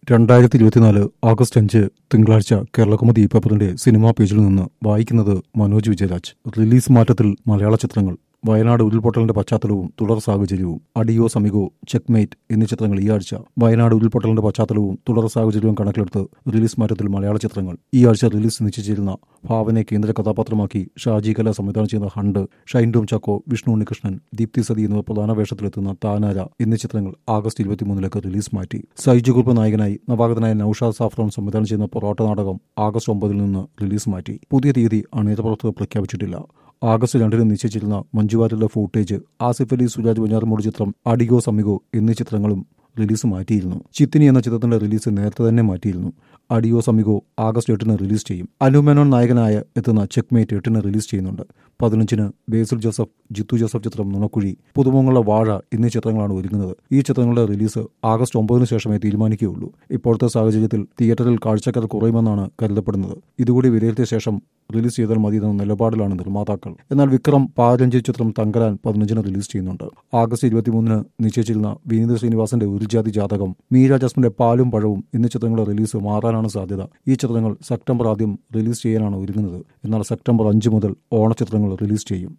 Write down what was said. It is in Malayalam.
രണ്ടായിരത്തി ഇരുപത്തിനാല് ആഗസ്റ്റ് അഞ്ച് തിങ്കളാഴ്ച കേരളകൗമുദി പേപ്പറിന്റെ സിനിമാ പേജിൽ നിന്ന് വായിക്കുന്നത് മനോജ് വിജയരാജ് റിലീസ് മാറ്റത്തിൽ മലയാള ചിത്രങ്ങൾ വയനാട് ഉരുൾപൊട്ടലിന്റെ പശ്ചാത്തലവും തുടർ സാഹചര്യവും അഡിയോ സമിഗോ ചെക്ക്മേറ്റ് എന്നീ ചിത്രങ്ങൾ ഈ ആഴ്ച വയനാട് ഉരുൾപൊട്ടലിന്റെ പശ്ചാത്തലവും തുടർ സാഹചര്യവും കണക്കിലെടുത്ത് റിലീസ് മാറ്റത്തിൽ മലയാള ചിത്രങ്ങൾ ഈ ആഴ്ച റിലീസ് നിശ്ചയിച്ചിരുന്ന ഭാവനെ കേന്ദ്ര കഥാപാത്രമാക്കി ഷാജി കല സംവിധാനം ചെയ്യുന്ന ഹണ്ട് ഷൈൻ ടോം ചാക്കോ വിഷ്ണു ഉണ്ണികൃഷ്ണൻ ദീപ്തി സതി എന്നിവർ പ്രധാന വേഷത്തിലെത്തുന്ന താനാര എന്നീ ചിത്രങ്ങൾ ആഗസ്റ്റ് ഇരുപത്തിമൂന്നിലേക്ക് റിലീസ് മാറ്റി സൈജു കുറുപ്പ് നായകനായി നവാഗതനായ നൌഷാദ് സാഫ്രോൺ സംവിധാനം ചെയ്യുന്ന പൊറോട്ട നാടകം ആഗസ്റ്റ് ഒമ്പതിൽ നിന്ന് റിലീസ് മാറ്റി പുതിയ തീയതി അണിയറപ്പുറത്ത് പ്രഖ്യാപിച്ചിട്ടില്ല ആഗസ്റ്റ് രണ്ടിന് നിശ്ചയിച്ചിരുന്ന മഞ്ജുവാരുടെ ഫൂട്ടേജ് ആസിഫ് അലി സുരാജ് വഞ്ഞാറമൂട് ചിത്രം അഡിഗോ സമിഗോ എന്നീ ചിത്രങ്ങളും റിലീസ് മാറ്റിയിരുന്നു ചിത്തിനി എന്ന ചിത്രത്തിന്റെ റിലീസ് നേരത്തെ തന്നെ മാറ്റിയിരുന്നു അഡിയോ സമിഗോ ആഗസ്റ്റ് എട്ടിന് റിലീസ് ചെയ്യും അനുമേനോൻ നായകനായ എത്തുന്ന ചെക്ക്മേറ്റ് എട്ടിന് റിലീസ് ചെയ്യുന്നുണ്ട് പതിനഞ്ചിന് ബേസിൽ ജോസഫ് ജിത്തു ജോസഫ് ചിത്രം നുണക്കുഴി പുതുമുഖങ്ങളുടെ വാഴ എന്നീ ചിത്രങ്ങളാണ് ഒരുങ്ങുന്നത് ഈ ചിത്രങ്ങളുടെ റിലീസ് ആഗസ്റ്റ് ഒമ്പതിനു ശേഷമേ തീരുമാനിക്കുകയുള്ളൂ ഇപ്പോഴത്തെ സാഹചര്യത്തിൽ തിയേറ്ററിൽ കാഴ്ചക്കാർ കുറയുമെന്നാണ് കരുതപ്പെടുന്നത് ഇതുകൂടി വിലയിരുത്തിയ ശേഷം റിലീസ് ചെയ്താൽ മതി എന്ന നിലപാടിലാണ് നിർമ്മാതാക്കൾ എന്നാൽ വിക്രം പാരഞ്ചി ചിത്രം തങ്കരാൻ പതിനഞ്ചിന് റിലീസ് ചെയ്യുന്നുണ്ട് ആഗസ്റ്റ് ഇരുപത്തിമൂന്നിന് നിശ്ചയിച്ചിരുന്ന വിനീത് ശ്രീനിവാസന്റെ ഉരുജാതി ജാതകം മീര ജസ്മിന്റെ പാലും പഴവും എന്നീ ചിത്രങ്ങളുടെ റിലീസ് മാറാനാണ് സാധ്യത ഈ ചിത്രങ്ങൾ സെപ്റ്റംബർ ആദ്യം റിലീസ് ചെയ്യാനാണ് ഒരുങ്ങുന്നത് എന്നാൽ സെപ്റ്റംബർ അഞ്ച് മുതൽ ഓണച്ചിത്രങ്ങൾ റിലീസ് ചെയ്യും